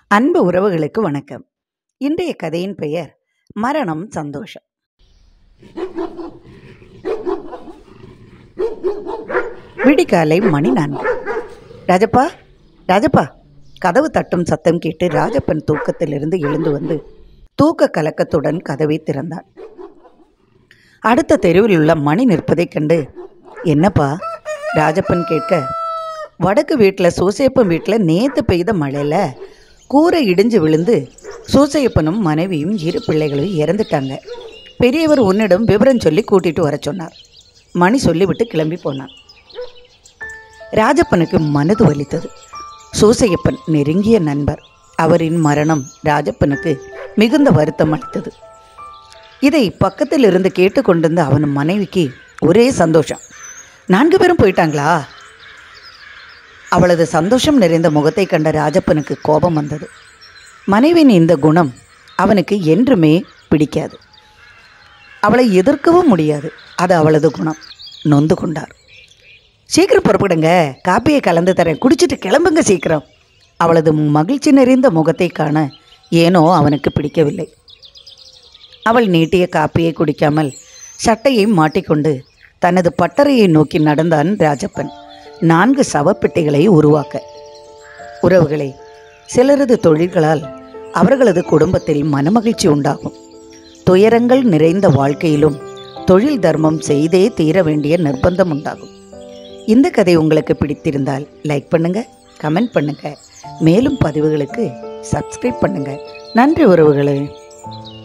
அன்பு உறவுகளுக்கு வணக்கம் இன்றைய கதையின் பெயர் மரணம் சந்தோஷம் விடிகாலை மணி நான்கு ராஜப்பா ராஜப்பா கதவு தட்டும் சத்தம் கேட்டு ராஜப்பன் தூக்கத்திலிருந்து எழுந்து வந்து தூக்க கலக்கத்துடன் கதவை திறந்தான் அடுத்த தெருவில் உள்ள மணி நிற்பதைக் கண்டு என்னப்பா ராஜப்பன் கேட்க வடக்கு வீட்டில் சூசையப்பன் வீட்டில் நேற்று பெய்த மழையில் கூரை இடிஞ்சு விழுந்து சூசையப்பனும் மனைவியும் இரு பிள்ளைகளும் இறந்துட்டாங்க பெரியவர் உன்னிடம் விவரம் சொல்லி கூட்டிட்டு வர சொன்னார் மணி சொல்லிவிட்டு கிளம்பி போனான் ராஜப்பனுக்கு மனது வலித்தது சூசையப்பன் நெருங்கிய நண்பர் அவரின் மரணம் ராஜப்பனுக்கு மிகுந்த வருத்தம் அளித்தது இதை பக்கத்தில் இருந்து கேட்டுக்கொண்டிருந்த அவன் மனைவிக்கு ஒரே சந்தோஷம் நான்கு பேரும் போயிட்டாங்களா அவளது சந்தோஷம் நிறைந்த முகத்தை கண்ட ராஜப்பனுக்கு கோபம் வந்தது மனைவியின் இந்த குணம் அவனுக்கு என்றுமே பிடிக்காது அவளை எதிர்க்கவும் முடியாது அது அவளது குணம் நொந்து கொண்டார் சீக்கிரம் புறப்படுங்க காப்பியை கலந்து தரேன் குடிச்சிட்டு கிளம்புங்க சீக்கிரம் அவளது மகிழ்ச்சி நிறைந்த முகத்தை காண ஏனோ அவனுக்கு பிடிக்கவில்லை அவள் நீட்டிய காப்பியை குடிக்காமல் சட்டையை மாட்டிக்கொண்டு தனது பட்டறையை நோக்கி நடந்தான் ராஜப்பன் நான்கு சவப்பெட்டிகளை உருவாக்க உறவுகளே சிலரது தொழில்களால் அவர்களது குடும்பத்தில் மனமகிழ்ச்சி உண்டாகும் துயரங்கள் நிறைந்த வாழ்க்கையிலும் தொழில் தர்மம் செய்தே தீர வேண்டிய நிர்பந்தம் உண்டாகும் இந்த கதை உங்களுக்கு பிடித்திருந்தால் லைக் பண்ணுங்க கமெண்ட் பண்ணுங்க மேலும் பதிவுகளுக்கு சப்ஸ்கிரைப் பண்ணுங்க நன்றி உறவுகளே